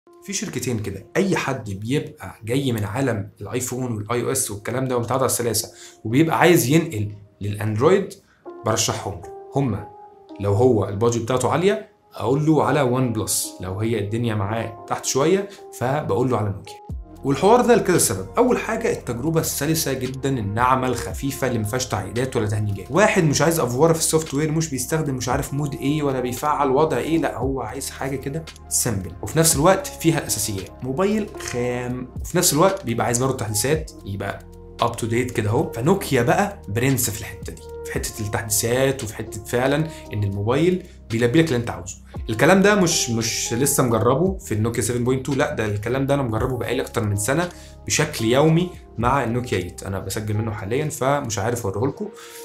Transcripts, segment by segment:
في شركتين كده اي حد بيبقى جاي من عالم الايفون والاي او اس والكلام ده ومتعود على السلاسه وبيبقى عايز ينقل للاندرويد برشحهم له هما لو هو البادجت بتاعته عاليه اقول له على ون بلس لو هي الدنيا معاه تحت شويه فبقول له على نوكيا والحوار ده لكذا سبب اول حاجه التجربه السلسه جدا الناعمه الخفيفه اللي ما فيهاش تعقيدات ولا تهنيجات واحد مش عايز افوره في السوفت وير مش بيستخدم مش عارف مود ايه ولا بيفعل وضع ايه لا هو عايز حاجه كده سمبل وفي نفس الوقت فيها الاساسيات موبايل خام وفي نفس الوقت بيبقى عايز برضه تحديثات يبقى اب تو ديت كده اهو فنوكيا بقى برنس في الحته دي في حته التحديثات وفي حته فعلا ان الموبايل بيلبي لك اللي انت عاوزه الكلام ده مش مش لسه مجربه في النوكيا 7.2 لا ده الكلام ده انا مجربه بقالي اكتر من سنه بشكل يومي مع النوكيا 8 انا بسجل منه حاليا فمش عارف اوريه لكم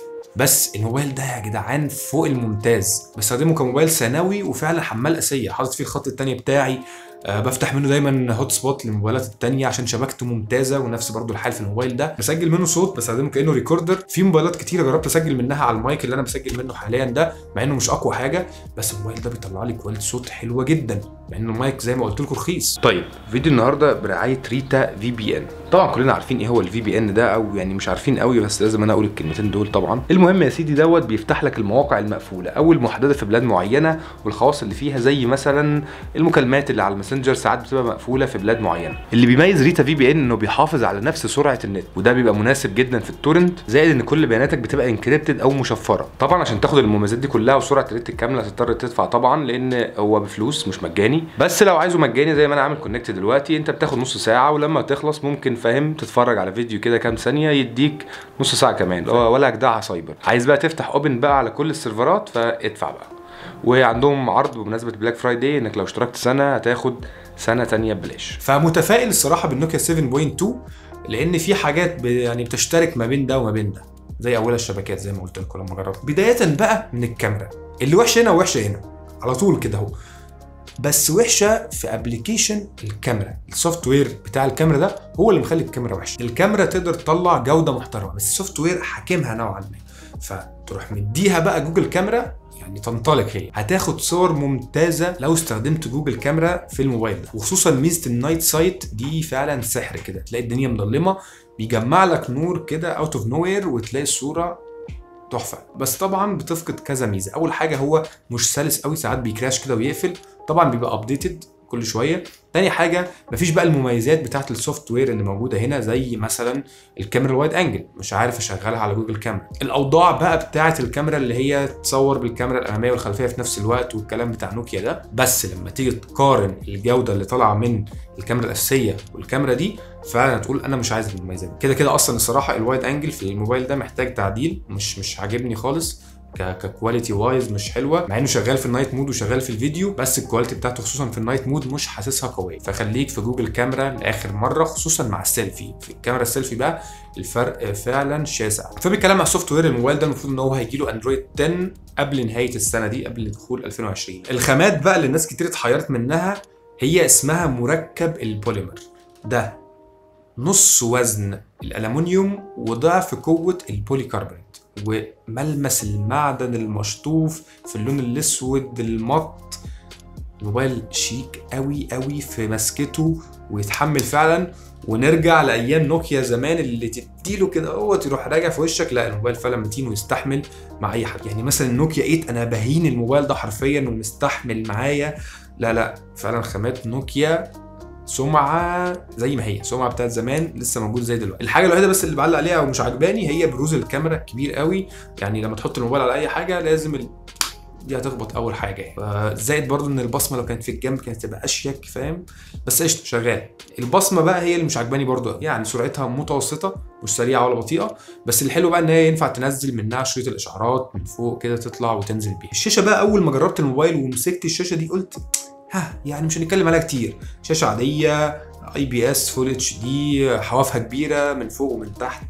بس الموبايل ده يا جدعان فوق الممتاز بستخدمه كموبايل ثانوي وفعلا حمال اسيه حاطط فيه الخط التاني بتاعي أه بفتح منه دايما هوت سبوت للموبايلات التانية عشان شبكته ممتازه ونفس برضو الحال في الموبايل ده بسجل منه صوت بستخدمه كانه ريكوردر في موبايلات كتيره جربت اسجل منها على المايك اللي انا بسجل منه حاليا ده مع انه مش اقوى حاجه بس الموبايل ده بيطلع لي كواليتي صوت حلوه جدا مع انه المايك زي ما قلت لكم رخيص طيب فيديو النهارده برعايه ريتا في بي ان طبعا كلنا عارفين ايه هو الفي بي ان ده او يعني مش عارفين قوي بس لازم انا اقول الكلمتين دول طبعا المهم يا سيدي دوت بيفتح لك المواقع المقفوله او المحدده في بلاد معينه والخواص اللي فيها زي مثلا المكالمات اللي على الماسنجر ساعات بتبقى مقفوله في بلاد معينه اللي بيميز ريتا في بي ان انه بيحافظ على نفس سرعه النت وده بيبقى مناسب جدا في التورنت زائد ان كل بياناتك بتبقى انكريبتد او مشفره طبعا عشان تاخد المميزات دي كلها وسرعه النت الكامله هتضطر تدفع طبعا لان هو بفلوس مش مجاني بس لو عايزه مجاني زي ما انا عامل كونكت دلوقتي انت بتاخد نص ساعه ولما تخلص ممكن فاهم تتفرج على فيديو كده كام ثانيه يديك نص ساعه كمان ولا اجدعها سايبر عايز بقى تفتح اوبن بقى على كل السيرفرات فادفع بقى وعندهم عرض بمناسبه بلاك فرايداي انك لو اشتركت سنه هتاخد سنه تانية ببلاش فمتفائل الصراحه بالنوكيا 7.2 لان في حاجات ب- يعني بتشترك ما بين ده وما بين ده زي اولها الشبكات زي ما قلت لكم لما جربت بدايه بقى من الكاميرا اللي وحشه هنا وحشه هنا على طول كده اهو بس وحشه في ابلكيشن الكاميرا السوفت وير بتاع الكاميرا ده هو اللي مخلي الكاميرا وحشه الكاميرا تقدر تطلع جوده محترمه بس السوفت وير حاكمها نوعا ما فتروح مديها بقى جوجل كاميرا يعني تنطلق هي هتاخد صور ممتازه لو استخدمت جوجل كاميرا في الموبايل ده وخصوصا ميزه النايت سايت دي فعلا سحر كده تلاقي الدنيا مظلمه بيجمع لك نور كده اوت اوف نو وير وتلاقي الصوره تحفه بس طبعا بتفقد كذا ميزه اول حاجه هو مش سلس قوي ساعات بيكراش كده ويقفل طبعا بيبقى ابديتد كل شويه تاني حاجه مفيش بقى المميزات بتاعه السوفت وير اللي موجوده هنا زي مثلا الكاميرا الوايد انجل مش عارف اشغلها على جوجل كاميرا الاوضاع بقى بتاعه الكاميرا اللي هي تصور بالكاميرا الاماميه والخلفيه في نفس الوقت والكلام بتاع نوكيا ده بس لما تيجي تقارن الجوده اللي طالعه من الكاميرا الاساسيه والكاميرا دي فعلا هتقول انا مش عايز المميزات دي. كده كده اصلا الصراحه الوايد انجل في الموبايل ده محتاج تعديل مش مش عاجبني خالص ك- ككواليتي وايز مش حلوه مع انه شغال في النايت مود وشغال في الفيديو بس الكواليتي بتاعته خصوصا في النايت مود مش حاسسها قويه فخليك في جوجل كاميرا لاخر مره خصوصا مع السيلفي في الكاميرا السيلفي بقى الفرق فعلا شاسع فبالكلام على السوفت وير الموبايل ده المفروض ان هو هيجي له اندرويد 10 قبل نهايه السنه دي قبل دخول 2020 الخامات بقى اللي الناس كتير اتحيرت منها هي اسمها مركب البوليمر ده نص وزن الالومنيوم وضعف قوه البوليكربونات وملمس المعدن المشطوف في اللون الاسود المط الموبايل شيك قوي قوي في مسكته ويتحمل فعلا ونرجع لايام نوكيا زمان اللي تديله كده هو تروح راجع في وشك لا الموبايل فعلا متين ويستحمل مع اي حد يعني مثلا النوكيا 8 انا بهين الموبايل ده حرفيا ومستحمل معايا لا لا فعلا خامات نوكيا سمعه زي ما هي سمعه بتاعت زمان لسه موجود زي دلوقتي الحاجه الوحيده بس اللي بعلق عليها ومش عجباني هي بروز الكاميرا كبير قوي يعني لما تحط الموبايل على اي حاجه لازم ال... دي هتخبط اول حاجه يعني ف- زائد برضو ان البصمه لو كانت في الجنب كانت تبقى اشيك فاهم بس قشطه شغال البصمه بقى هي اللي مش عجباني برضو قوي. يعني سرعتها متوسطه مش سريعه ولا بطيئه بس الحلو بقى ان هي ينفع تنزل منها شريط الاشعارات من فوق كده تطلع وتنزل بيها الشاشه بقى اول ما جربت الموبايل ومسكت الشاشه دي قلت ها يعني مش هنتكلم عليها كتير شاشه عاديه اي بي اس فول اتش دي حوافها كبيره من فوق ومن تحت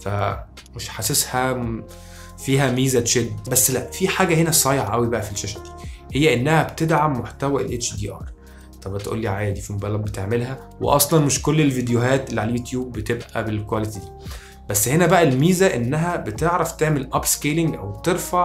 فمش حاسسها م- فيها ميزه تشد بس لا في حاجه هنا صايعه قوي بقى في الشاشه دي هي انها بتدعم محتوى الاتش دي ار طب هتقول لي عادي في موبايلات بتعملها واصلا مش كل الفيديوهات اللي على اليوتيوب بتبقى بالكواليتي دي بس هنا بقى الميزه انها بتعرف تعمل اب سكيلينج او ترفع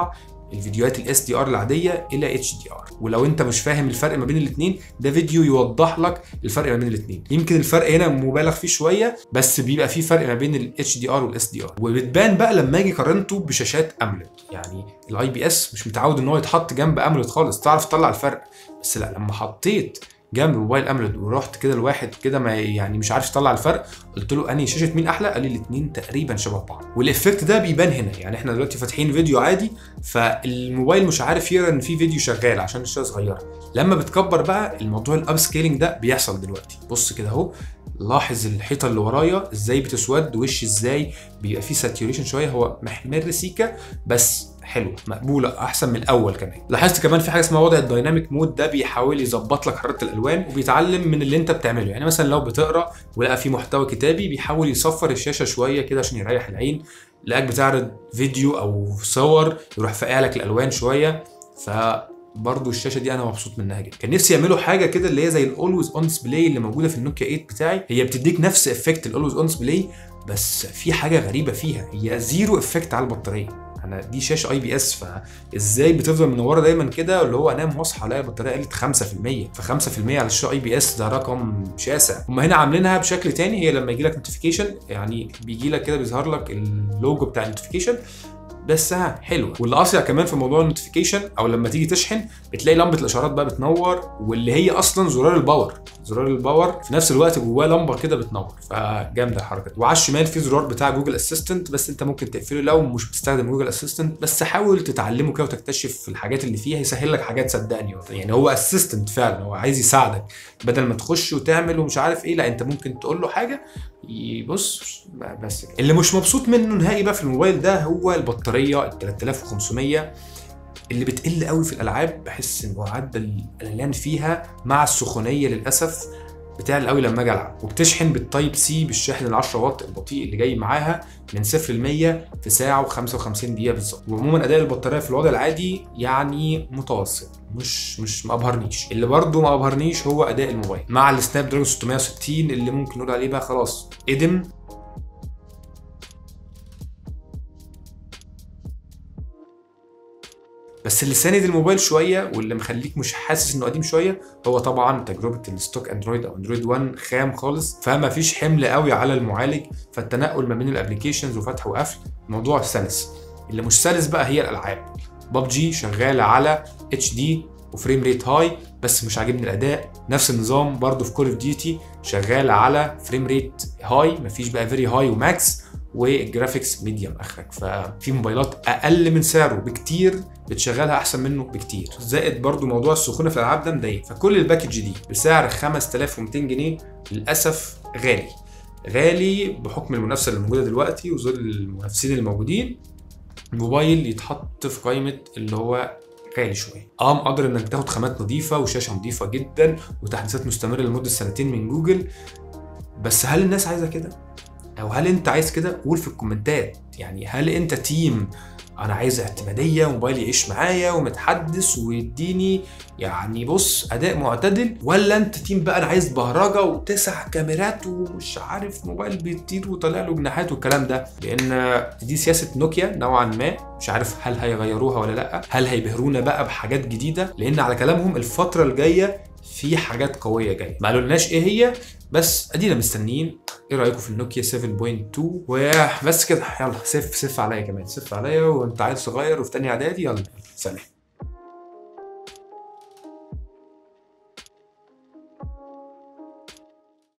الفيديوهات الاس دي ار العاديه الى اتش دي ار ولو انت مش فاهم الفرق ما بين الاثنين ده فيديو يوضح لك الفرق ما بين الاثنين يمكن الفرق هنا مبالغ فيه شويه بس بيبقى فيه فرق ما بين الاتش دي ار والاس دي ار وبتبان بقى لما اجي قارنته بشاشات اموليد يعني الاي بي اس مش متعود ان هو يتحط جنب اموليد خالص تعرف تطلع الفرق بس لا لما حطيت جنب موبايل اموليد ورحت كده لواحد كده ما يعني مش عارف يطلع الفرق قلت له انهي شاشه مين احلى قال لي الاثنين تقريبا شبه بعض والافكت ده بيبان هنا يعني احنا دلوقتي فاتحين فيديو عادي فالموبايل مش عارف يقرا ان في فيديو شغال عشان الشاشه صغيره لما بتكبر بقى الموضوع الاب سكيلينج ده بيحصل دلوقتي بص كده اهو لاحظ الحيطه اللي ورايا ازاي بتسود وش ازاي بيبقى فيه ساتوريشن شويه هو محمر سيكا بس حلوه مقبوله احسن من الاول كمان لاحظت كمان في حاجه اسمها وضع الدايناميك مود ده بيحاول يظبط لك حراره الالوان وبيتعلم من اللي انت بتعمله يعني مثلا لو بتقرا ولقى في محتوى كتابي بيحاول يصفر الشاشه شويه كده عشان يريح العين لقاك بتعرض فيديو او صور يروح فاقع لك الالوان شويه ف برضه الشاشه دي انا مبسوط منها جدا كان نفسي يعملوا حاجه كده اللي هي زي الاولويز اون ديسبلاي اللي موجوده في النوكيا 8 بتاعي هي بتديك نفس افكت الاولويز اون ديسبلاي بس في حاجه غريبه فيها هي زيرو افكت على البطاريه انا دي شاشه اي بي اس فازاي بتفضل منوره دايما كده اللي هو انام واصحى الاقي البطاريه قلت 5% ف 5% على الشاشه اي بي اس ده رقم شاسع هم هنا عاملينها بشكل تاني هي لما يجي لك نوتيفيكيشن يعني بيجي لك كده بيظهر لك اللوجو بتاع النوتيفيكيشن بس ها حلوه واللي اصيع كمان في موضوع النوتيفيكيشن او لما تيجي تشحن بتلاقي لمبه الاشارات بقى بتنور واللي هي اصلا زرار الباور زرار الباور في نفس الوقت جواه لمبه كده بتنور فجامده الحركه دي وعلى الشمال في زرار بتاع جوجل اسيستنت بس انت ممكن تقفله لو مش بتستخدم جوجل اسيستنت بس حاول تتعلمه كده وتكتشف الحاجات اللي فيها يسهل لك حاجات صدقني يعني هو اسيستنت فعلا هو عايز يساعدك بدل ما تخش وتعمل ومش عارف ايه لا انت ممكن تقول له حاجه يبص بس كده. اللي مش مبسوط منه نهائي بقى في الموبايل ده هو البطاريه ال 3500 اللي بتقل قوي في الالعاب بحس ان معدل الالان فيها مع السخونيه للاسف بتعلى قوي لما اجي العب وبتشحن بالتايب سي بالشاحن ال 10 واط البطيء اللي جاي معاها من 0 ل 100 في ساعه و55 دقيقه بالظبط وعموما اداء البطاريه في الوضع العادي يعني متوسط مش مش ما ابهرنيش اللي برده ما ابهرنيش هو اداء الموبايل مع السناب دراجون 660 اللي ممكن نقول عليه بقى خلاص ادم بس اللي ساند الموبايل شويه واللي مخليك مش حاسس انه قديم شويه هو طبعا تجربه الستوك اندرويد او اندرويد 1 خام خالص فما فيش حمل قوي على المعالج فالتنقل ما بين الابلكيشنز وفتح وقفل الموضوع سلس اللي مش سلس بقى هي الالعاب ببجي شغاله على اتش دي وفريم ريت هاي بس مش عاجبني الاداء نفس النظام برضو في كول اوف ديوتي شغال على فريم ريت هاي مفيش بقى فيري هاي وماكس والجرافيكس ميديوم اخرك ففي موبايلات اقل من سعره بكتير بتشغلها احسن منه بكتير زائد برضو موضوع السخونه في الالعاب ده مضايق فكل الباكج دي بسعر 5200 جنيه للاسف غالي غالي بحكم المنافسه اللي موجوده دلوقتي وظل المنافسين الموجودين الموبايل يتحط في قائمه اللي هو غالي شويه اه مقدر انك تاخد خامات نظيفه وشاشه نظيفه جدا وتحديثات مستمره لمده سنتين من جوجل بس هل الناس عايزه كده او هل انت عايز كده قول في الكومنتات يعني هل انت تيم انا عايز اعتماديه وموبايلي يعيش معايا ومتحدث ويديني يعني بص اداء معتدل ولا انت تيم بقى انا عايز بهرجه وتسع كاميرات ومش عارف موبايل بيطير وطالع له جناحات والكلام ده لان دي سياسه نوكيا نوعا ما مش عارف هل هيغيروها ولا لا هل هيبهرونا بقى بحاجات جديده لان على كلامهم الفتره الجايه في حاجات قويه جايه ما قالولناش ايه هي بس ادينا مستنيين ايه رايكم في النوكيا 7.2 وبس كده يلا سف سف عليا كمان سف عليا وانت عيل صغير وفي تانية اعدادي يلا سلام